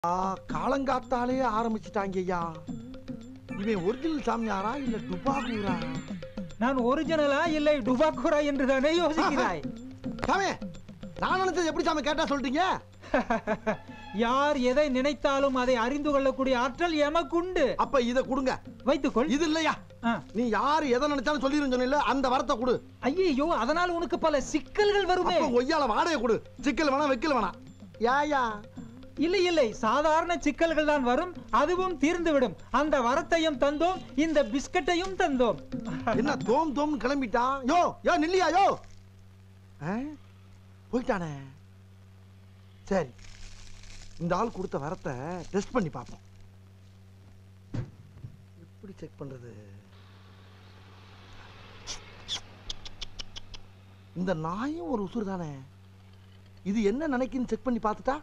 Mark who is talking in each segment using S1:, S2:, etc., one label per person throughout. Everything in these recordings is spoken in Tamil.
S1: ஆ, காலங்காத்தாலே ஆரம்பிச்சிட்டாங்க ஐயா இவன் ஒரிஜினல் சாமியாரா இல்ல டுபாகூரா
S2: நான் ஒரிஜினலா இல்லை டுபாக்குரா என்று தானே யோசிக்கிறாய்
S1: சாமி நான் நினைச்சது எப்படி சாமி கேட்டா சொல்லிட்டீங்க
S2: யார் எதை நினைத்தாலும் அதை அறிந்து கொள்ளக்கூடிய ஆற்றல் எமக்குண்டு
S1: அப்ப இத கொடுங்க
S2: வைத்துக்கொள்
S1: இது இல்லையா
S2: ஆ.
S1: நீ யாரு எதை நினைச்சாலும் சொல்லிருன்னு சொன்ன அந்த வரத்தை கொடு
S2: ஐயோ அதனால் உனக்கு பல சிக்கல்கள் வருமே
S1: அப்ப ஒய்யால வாடகை கொடு சிக்கல் வேணாம் வைக்கல் வேணாம் யாயா
S2: இல்லை இல்லை சாதாரண சிக்கல்கள் தான் வரும் அதுவும் தீர்ந்துவிடும் அந்த வரத்தையும் தந்தோம் இந்த பிஸ்கட்டையும் தந்தோம்
S1: என்ன தோம் தோம் கிளம்பிட்டான் யோ யோ நில்லியா யோ ஆ? போயிட்டானே சரி இந்த ஆள் கொடுத்த வரத்தை டெஸ்ட் பண்ணி பார்ப்போம் எப்படி செக் பண்றது இந்த நாயும் ஒரு உசுறு தானே இது என்ன நினைக்குன்னு செக் பண்ணி பார்த்துட்டா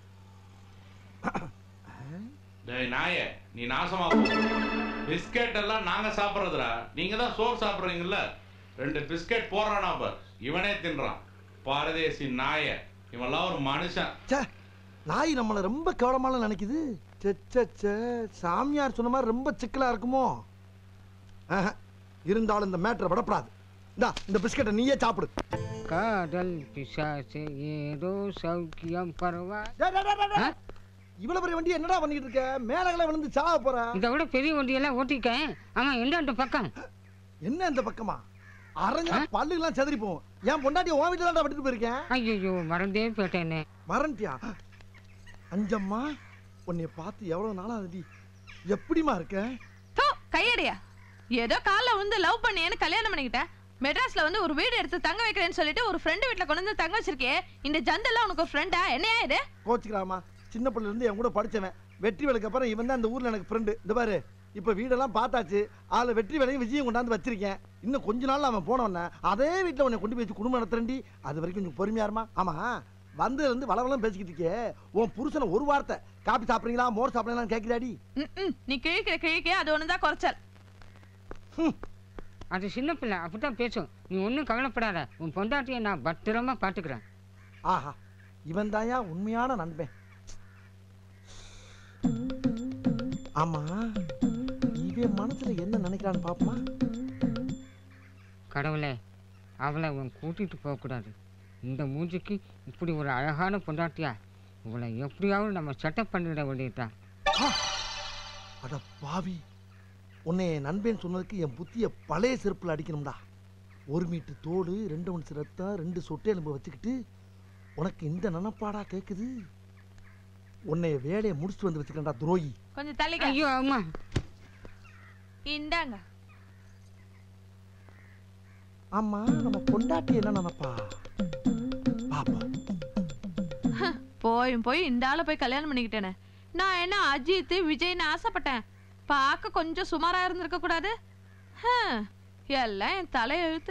S3: டேய் நாயே நீ நாசமா போ பிஸ்கெட் எல்லாம் நாங்க சாப்பிடுறதுடா நீங்க தான் சோறு சாப்பிடுறீங்கல்ல ரெண்டு பிஸ்கெட் போடுறானா பார் இவனே தின்றான் பாரதேசி நாய இவன்லாம் ஒரு மனுஷன்
S1: ச்சே நாய் நம்மளை ரொம்ப கேவலமான நினைக்குது ச்சே, ச்சே, ச்சே சாமியார் சொன்ன மாதிரி ரொம்ப சிக்கலா இருக்குமோ ஆஹா, இருந்தாலும் இந்த மேட்டரை விடப்படாது இந்தா இந்த பிஸ்கட்டை நீயே சாப்பிடு
S4: காதல் பிசாசு ஏதோ சௌக்கியம் பரவா
S1: டேய், டேய், டேய், டேய், டேய். இவ்வளவு பெரிய வண்டி என்னடா பண்ணிட்டு இருக்க மேலகளை விழுந்து சாவ போற
S4: இதை விட பெரிய வண்டியெல்லாம் ஓட்டிருக்கேன் அவன் எந்த பக்கம்
S1: என்ன இந்த பக்கமா அரைஞ்ச பல்லு எல்லாம் செதறி போகும் என் பொண்டாட்டி உன் வீட்டுல தான் விட்டுட்டு போயிருக்கேன்
S4: ஐயோ மறந்தே போயிட்டேனே
S1: மறந்துட்டியா அஞ்சம்மா உன்னைய பார்த்து எவ்வளவு நாளா ஆகுது எப்படிமா இருக்க
S5: தோ கையடியா ஏதோ காலைல வந்து லவ் பண்ணியேன்னு கல்யாணம் பண்ணிக்கிட்டேன் மெட்ராஸ்ல வந்து ஒரு வீடு எடுத்து தங்க வைக்கிறேன்னு சொல்லிட்டு ஒரு ஃப்ரெண்டு வீட்ல கொண்டு வந்து தங்க வச்சிருக்கே இந்த ஜந்தெல்லாம் உனக்கு ஒரு ஃப்ரெண்டா என்னையா இது
S1: கோச்சுக்கிறாமா சின்ன பிள்ளைல இருந்து என் கூட படிச்சவன் வெற்றி வேலைக்கு அப்புறம் இவன் தான் இந்த ஊர்ல எனக்கு ஃப்ரெண்டு இந்த பாரு இப்ப வீடெல்லாம் பார்த்தாச்சு அதுல வெற்றி வேலையும் விஜயம் கொண்டாந்து வச்சிருக்கேன் இன்னும் கொஞ்ச நாள்ல அவன் போனவன அதே வீட்டுல உன்னை கொண்டு போய் வச்சு குடும்பம் நடத்துறேன்டி அது வரைக்கும் கொஞ்சம் பொறுமையா இருமா ஆமா வந்து வந்து வளவளம் பேசிக்கிட்டு இருக்கே உன் புருஷனை ஒரு வார்த்தை காப்பி சாப்பிடுறீங்களா மோர் சாப்பிடுறீங்களா கேட்கிறாடி
S5: ம்ம். நீ கிழிக்கிற கிழிக்க அது ஒண்ணுதான் குறைச்சல்
S4: அது சின்ன பிள்ளை அப்படித்தான் பேசும் நீ ஒன்றும் கவலைப்படாத உன் பொண்டாட்டியை நான் பத்திரமா பார்த்துக்கிறேன்
S1: ஆஹா இவன் தாயா உண்மையான நண்பன் ஆமா இவன் மனசுல என்ன நினைக்கிறான்னு பாப்போமா
S4: கடவுளே அவளை உன் கூட்டிட்டு போகக்கூடாது இந்த மூஞ்சிக்கு இப்படி ஒரு அழகான பொண்டாட்டியா இவளை எப்படியாவது நம்ம செட்டப் பண்ணிட வேண்டியதுதான்
S1: அட பாவி உன்னை என் நண்பன் சொன்னதுக்கு என் புத்திய பழைய செருப்புல அடிக்கணும்டா ஒரு மீட்டு தோடு ரெண்டு மணி ரத்தம் ரெண்டு சொட்டை எலும்பு வச்சுக்கிட்டு உனக்கு இந்த நினப்பாடா கேக்குது உன்னைய வேலையை முடிச்சுட்டு வந்து வச்சுக்கிறேன்டா துரோகி
S5: கொஞ்சம் தள்ளிக்க
S4: ஐயோ அம்மா
S5: இந்தாங்க
S1: ஆமா நம்ம பொண்டாட்டி என்ன நினைப்பா பாப்போம்
S5: போயும் போய் இந்த ஆளை போய் கல்யாணம் பண்ணிக்கிட்டேனே நான் என்ன அஜித் விஜய்னு ஆசைப்பட்டேன் பார்க்க கொஞ்சம் சுமாரா இருந்திருக்க கூடாது ஹம், எல்லாம் என் தலையெழுத்து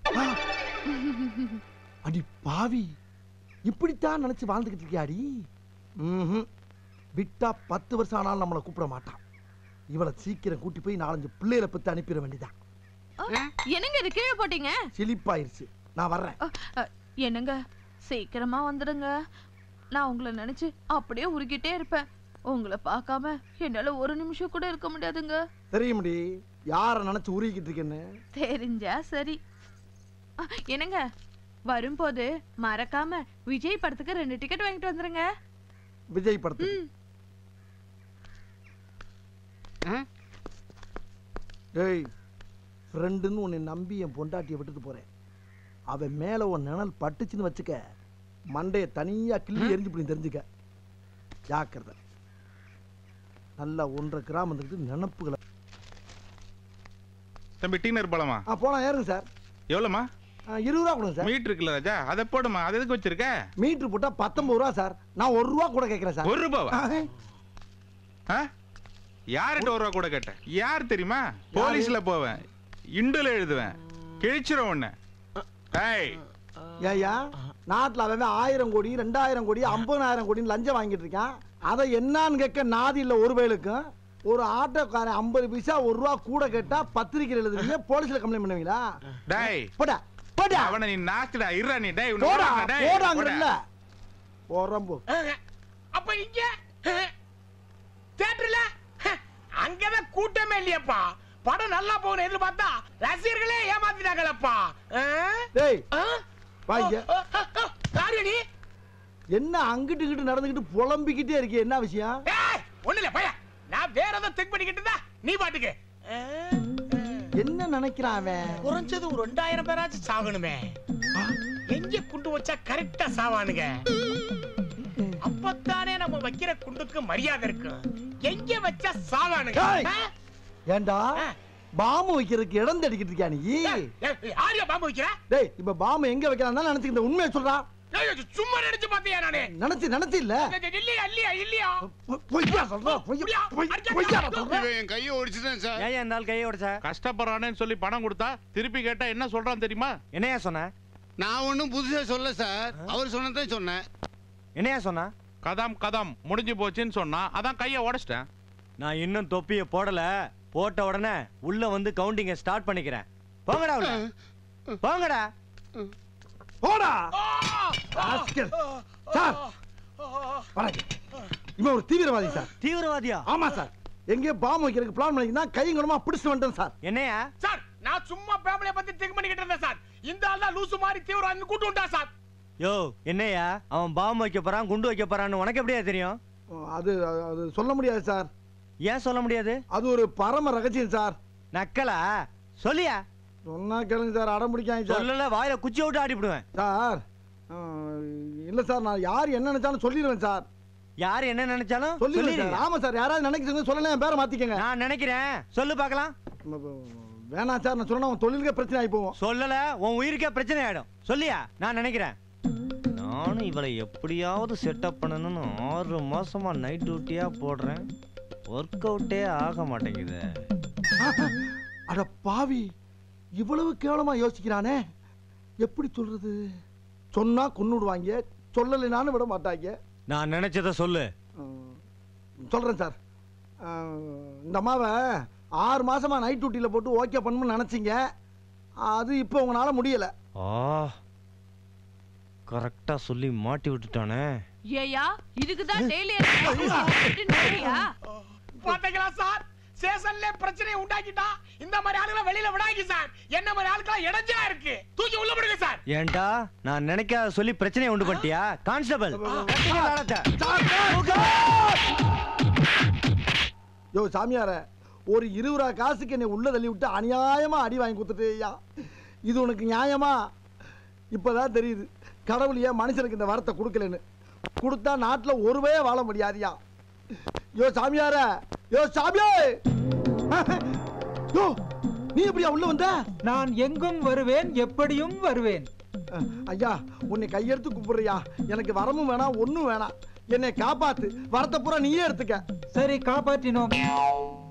S1: அடி பாவி இப்படித்தான் நினைச்சு வாழ்ந்துகிட்டு இருக்கியாடி ம்ஹும். விட்டா பத்து வருஷம் ஆனாலும் நம்மளை கூப்பிட மாட்டான் இவளை சீக்கிரம் கூட்டி போய் நாலஞ்சு பிள்ளைகளை பத்தி அனுப்பிட வேண்டியதான்
S5: என்னங்க இது கீழே போட்டீங்க
S1: சிலிப்பாயிருச்சு நான் வர்றேன்
S5: அ, அ, என்னங்க சீக்கிரமா வந்துடுங்க நான் உங்களை நினைச்சு அப்படியே உருகிட்டே இருப்பேன் உங்களை பார்க்காம என்னால ஒரு நிமிஷம் கூட இருக்க முடியாதுங்க
S1: தெரியும்டி யாரை நினைச்சு உருகிக்கிட்டு இருக்கேன்னு
S5: தெரிஞ்சா சரி அ, என்னங்க வரும்போது மறக்காம விஜய் படத்துக்கு ரெண்டு டிக்கெட் வாங்கிட்டு வந்துருங்க
S1: விஜய் படத்துக்கு
S5: ம்
S4: ஆ
S1: டேய் ஃப்ரெண்டுன்னு உன்னை நம்பி என் பொண்டாட்டியை விட்டுட்டு போறேன் அவன் மேல உன் நிழல் பட்டுச்சுன்னு வச்சுக்க மண்டைய தனியா கிள்ளி எரிஞ்சு போய் தெரிஞ்சுக்க ஜாக்கிரதை நல்லா ஒன்றரை கிராம் வந்துக்கிட்டு நினப்புகளை
S6: தம்பி டீனர் பழமா
S1: ஆ போலாம் ஏறுங்க சார்
S6: எவ்வளோமா
S1: ஆ, இருபது ரூபா கொடுங்க சார்
S6: மீட் இருக்குல்ல ராஜா அதை போடுமா அது எதுக்கு வச்சிருக்க
S1: மீட்ரு போட்டா பத்தொன்பது ரூபா சார் நான் ஒரு ரூபா கூட கேட்கிறேன் சார்
S6: ஒரு ரூபாவா
S1: ஆ,
S6: ஆ? யார்கிட்ட ஒரு ரூபா கூட கேட்டேன் யார் தெரியுமா போலீஸ்ல போவேன் இண்டுல எழுதுவேன் கிழிச்சிரும் உன்னை ஏய்
S1: ஏய்யா நாட்டில் அவன் ஆயிரம் கோடி ரெண்டாயிரம் கோடி ஐம்பதாயிரம் கோடின்னு லஞ்சம் வாங்கிட்டு இருக்கான் அதை என்னன்னு கேட்க நாதி இல்லை ஒரு வயலுக்கும் ஒரு ஆட்டோக்காரன் ஐம்பது பைசா ஒரு ரூபா கூட கேட்டா பத்திரிக்கை எழுதுறீங்க போலீஸ்ல கம்ப்ளைண்ட் பண்ணுவீங்களா
S6: டேய்
S1: போடா போடா
S6: அவனை நீ நாச்சுடா இருடா நீ டேய் உன்னை
S1: போடா
S6: விடாத, டேய்,
S1: போடாங்கிறல்ல
S6: போடா.
S1: போறோம் போ
S7: அப்ப இங்க தியேட்டர்ல அங்கதான் கூட்டமே இல்லையப்பா படம் நல்லா போகணும் எதிர்பார்த்தா ரசிகர்களே ஏமாத்திட்டாங்களப்பா
S1: டேய் வா இங்க.
S7: யாரு
S1: என்ன அங்கிட்டு இங்கிட்டு நடந்துக்கிட்டு புலம்பிக்கிட்டே இருக்கே என்ன விஷயம்
S7: ஒண்ணு இல்ல பையா நான் வேற ஏதோ திங்க் பண்ணிக்கிட்டு இருந்தா நீ பாட்டுக்கு ஆ, ஆ.
S1: என்ன நினைக்கிறான் அவன்
S7: குறைஞ்சது ஒரு ரெண்டாயிரம் பேராச்சும் சாகணுமே எங்க குண்டு வச்சா கரெக்டா சாவானுங்க அப்பத்தானே நம்ம வைக்கிற குண்டுக்கு மரியாதை இருக்கும் எங்க வச்சா சாவானுங்க
S1: ஏய்!
S7: ஆ?
S1: ஏண்டா
S7: ஆ.
S1: பாம்பு வைக்கிறதுக்கு இடம் தேடிக்கிட்டு இருக்கியா நீ
S7: ஏய், ஏய், ஆரியா பாம்பு வைக்கிற
S1: டேய் இப்ப பாம்பு எங்க வைக்கலாம் நினைச்சுக்கிட்ட உண்மையை சொல்றா
S7: ஏய், ஏய், சும்மா நினைச்சு பாத்தியா நானு
S1: நினைச்சு நினைச்சு இல்ல
S7: இல்லையா இல்லையா இல்லையா
S1: பொ- பொய்யா சொல்றா பொய்யா பொய்- பொய்யா சொல்றா
S8: இவன் என் கையை ஒடிச்சுட்டேன் சார்
S9: ஏன் இந்த ஆள் கையை உடைச்ச
S3: கஷ்டப்படுறானேன்னு சொல்லி பணம் கொடுத்தா திருப்பி கேட்டா என்ன சொல்றான் தெரியுமா
S9: என்னையா சொன்ன
S8: நான் ஒன்றும் புதுசா சொல்ல சார் அவர் சொன்னதான் சொன்னேன்
S9: என்னையா சொன்னா
S3: கதம் கதம் முடிஞ்சு போச்சுன்னு சொன்னா அதான் கையை உடைச்சிட்டேன்
S9: நான் இன்னும் தொப்பிய போடல போட்ட உடனே உள்ள வந்து கவுண்டிங்க ஸ்டார்ட் பண்ணிக்கிறேன் போங்கடா உள்ள போங்கடா
S1: போடா ராஸ்கல். சார் வணக்கம் இவன் ஒரு தீவிரவாதி சார்
S9: தீவிரவாதியா
S1: ஆமா சார் எங்கேயோ பாம்பு வைக்கிறதுக்கு பிளான் பண்ணிங்கன்னா கைங்கரமா பிடிச்சு வந்துட்டேன் சார்
S9: என்னையா
S7: சார் நான் சும்மா ஃபேமிலிய பத்தி திங்க் பண்ணிக்கிட்டு இருந்தேன் சார் இந்த ஆள் தான் லூசு மாதிரி தீவிரம் கூட்டு விட்டா சார்
S9: யோ என்னையா அவன் பாம்பு வைக்க போறான் குண்டு வைக்க போறான்னு உனக்கு எப்படியா தெரியும்
S1: அது அது சொல்ல முடியாது சார்
S9: ஏன் சொல்ல முடியாது
S1: அது ஒரு பரம ரகசியம் சார்
S9: நக்கலா சொல்லியா
S1: சொன்னா கேளுங்க சார் அடம் பிடிக்காங்க சார்
S9: சொல்லல வாயில குச்சி விட்டு ஆடிவிடுவேன்
S1: சார் அஹ், இல்ல சார் நான் யார் என்ன நினைச்சாலும் சொல்லிடுவேன் சார்
S9: யார் என்ன நினைச்சாலும்
S1: சொல்லிடுவேன்
S9: சொல்லிடுங்க
S1: சார் ஆமா சார் யாராவது நினைக்கிறீங்க சொல்லலாம் என் பேரை மாத்திக்கங்க
S9: நான் நினைக்கிறேன் சொல்லு பார்க்கலாம்
S1: ம- ம- வேணாம் சார் நான் சொன்னா உன் தொழிலுக்கே பிரச்சனை ஆகி போவோம்
S9: சொல்லல உன் உயிருக்கே பிரச்சனை ஆயிடும் சொல்லியா நான் நினைக்கிறேன் நானும் இவளை எப்படியாவது செட்டப் பண்ணணும்னு ஆறு மாசமா நைட் டியூட்டியா போடுறேன் ஒர்க் அவுட்டே ஆக மாட்டேங்குது
S1: அட பாவி இவ்வளவு கேவலமா யோசிக்கிறானே எப்படி சொல்றது சொன்னா கொன்னுடுவாங்க சொல்லலைனாலும் விட மாட்டாங்க
S9: நான் நினைச்சத சொல்லு
S1: அஹ், சொல்றேன் சார் அஹ், இந்த அம்மாவை ஆறு மாசமா நைட் டியூட்டியில் போட்டு ஓகே பண்ணணும்னு நினைச்சீங்க அது இப்போ உங்களால முடியல
S9: ஆ கரெக்டா சொல்லி மாட்டி விட்டுட்டானே
S5: ஏயா இதுக்குதான் டெய்லி நோயா
S7: பாத்தீங்களா சார் ஸ்டேஷன்ல பிரச்சனையை உண்டாக்கிட்டா இந்த மாதிரி ஆளுகளை வெளியில விடாங்க சார் என்ன மாதிரி ஆளுக்கெல்லாம் இடைஞ்சலா இருக்கு தூக்கி உள்ள விடுங்க சார்
S9: ஏன்டா நான் நினைக்காத சொல்லி பிரச்சனையை உண்டு பண்ணிட்டியா கான்ஸ்டபிள் கட்டுங்க தாளத்தை.
S1: யோ சாமியார ஒரு இருபது ரூபா காசுக்கு என்னை உள்ள தள்ளி விட்டு அநியாயமா அடி வாங்கி கொடுத்துட்டு ஐயா இது உனக்கு நியாயமா இப்பதான் தெரியுது கடவுள் ஏன் மனுஷனுக்கு இந்த வரத்தை கொடுக்கலன்னு கொடுத்தா நாட்டில் ஒருவே வாழ முடியாதியா யோ சாமியார யோ சாமியே யோ நீ எப்படியா உள்ள வந்த
S2: நான் எங்கும் வருவேன் எப்படியும் வருவேன்
S1: அஹ், ஐயா உன்னை கையெடுத்து கூப்பிடுறியா எனக்கு வரமும் வேணாம் ஒண்ணும் வேணாம் என்னை காப்பாத்து வரத்தை பூரா நீயே எடுத்துக்க
S2: சரி காப்பாற்றினோம்